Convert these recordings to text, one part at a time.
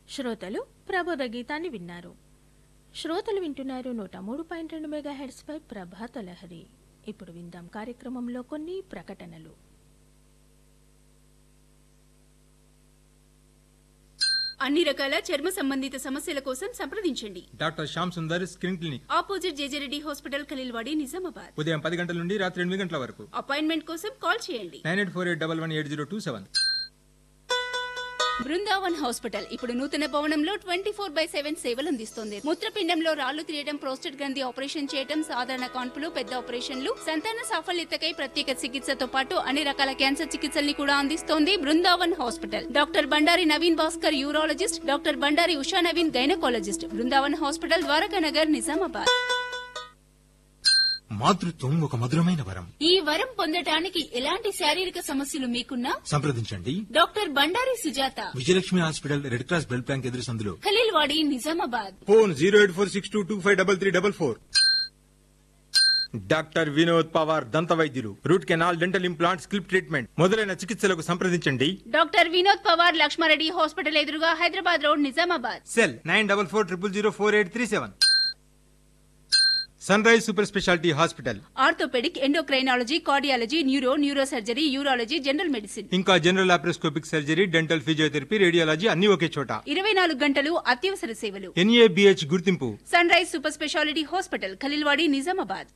శ్రోతలు ప్రబోధ గీతాన్ని విన్నారు శ్రోతలు వింటున్నారు నూట మూడు పాయింట్ రెండు మెగా పై ప్రభాత లహరి ఇప్పుడు విందాం కార్యక్రమంలో కొన్ని ప్రకటనలు అన్ని రకాల చర్మ సంబంధిత సమస్యల కోసం సంప్రదించండి doctor Shyam Sundar skin clinic opposite జేజేరెడ్డి హాస్పిటల్ ఖలీల్వాడి నిజామాబాద్ ఉదయం పది గంటల నుండి రాత్రి ఎనిమిది గంటల వరకు అపాయింట్మెంట్ కోసం కాల్ చేయండి nine eight four eight double one eight zero two seven Brindavan hospital ఇప్పుడు నూతన భవనంలో ట్వంటీ ఫోర్ బై సెవెన్ సేవలు అందిస్తోంది మూత్రపిండంలో రాళ్లు తీయడం ప్రోస్టేట్ గ్రంథి ఆపరేషన్ చేయడం సాధారణ కాన్పులు పెద్ద ఆపరేషన్లు సంతాన సాఫల్యతకై ప్రత్యేక చికిత్సతో పాటు అన్ని రకాల క్యాన్సర్ చికిత్సల్ని కూడా అందిస్తోంది Brindavan hospital doctor Bandari Naveen Bhaskar urologist doctor Bandari Usha Naveen gynaecologist Brindavan hospital Dwaraka Nagar Nizamabad మాతృత్వం ఒక మధురమైన వరం ఈ వరం పొందటానికి ఎలాంటి శారీరక సమస్యలు మీకున్నా సంప్రదించండి doctor Bandari Sujatha Vijayalakshmi hospital red cross blood bank ఎదురు సందులో Khaleelwadi Nizamabad phone zero eight four six two two five double three double four doctor Vinod Pawar దంత వైద్యులు రూట్ కెనాల్ డెంటల్ ఇంప్లాంట్ స్కిల్ప్ ట్రీట్మెంట్ మొదలైన చికిత్సలకు సంప్రదించండి డాక్టర్ వినోద్ పవార్ లక్ష్మారెడ్డి హాస్పిటల్ ఎదురుగా Hyderabad road Nizamabad cell nine double four triple zero four eight three seven sunrise super speciality hospital orthopaedic endocrinology cardiology neuro neuro surgery urology general medicine ఇంకా general laparoscopic surgery dental physiotherapy radiology అన్ని ఒకే చోట ఇరవై నాలుగు గంటలు అత్యవసర సేవలు NABH గుర్తింపు sunrise super speciality hospital Khaleelwadi Nizamabad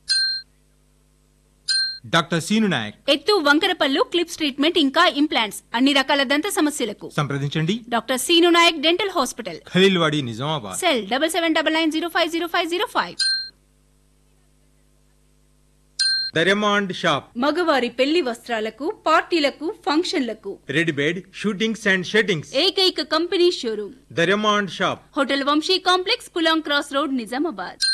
doctor Seenu Naik ఎత్తు వంకరపల్లు క్లిప్స్ ట్రీట్మెంట్ ఇంకా ఇంప్లాంట్స్ అన్ని రకాల దంత సమస్యలకు సంప్రదించండి doctor Seenu Naik dental hospital Khaleelwadi Nizamabad cell double seven double nine zero five zero five zero five దర్యమాండ్ షాప్ మగవారి పెళ్లి వస్త్రాలకు పార్టీలకు ఫంక్షన్లకు readymade suitings and shirtings ఏకైక కంపెనీ షోరూమ్ దర్యమాండ్ షాప్ హోటల్ వంశీ కాంప్లెక్స్ కులాం క్రాస్ రోడ్ నిజామాబాద్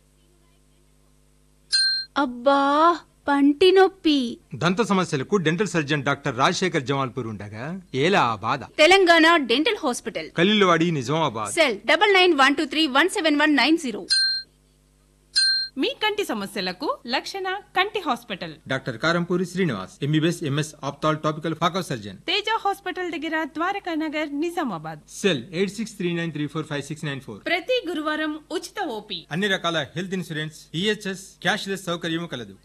అబ్బా పంటి నొప్పి దంత సమస్యలకు dental surgeon doctor Rajashekar Jamalpur ఉండగా ఏలా ఆ బాధ Telangana dental hospital Khaleelwadi Nizamabad cell double nine one two three one seven one nine zero మీ కంటి సమస్యలకు లక్షణ కంటి hospital doctor Karampuri Srinivas MBBS MS ophthal topical phaco surgeon Teja hospital దగ్గర Dwaraka Nagar Nizamabad cell eight six three nine three four five six nine four ప్రతి గురువారం ఉచిత OP అన్ని రకాల హెల్త్ ఇన్సూరెన్స్ ఈహెచ్ఎస్ క్యాష్లెస్ సౌకర్యం కలదు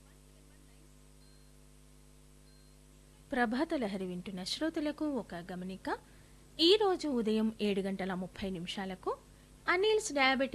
ప్రభాత లహరి వింటున్న శ్రోతలకు ఒక గమనిక ఈ రోజు ఉదయం ఏడు గంటల ముప్పై నిమిషాలకు అనిల్స్ డయాబెటిక్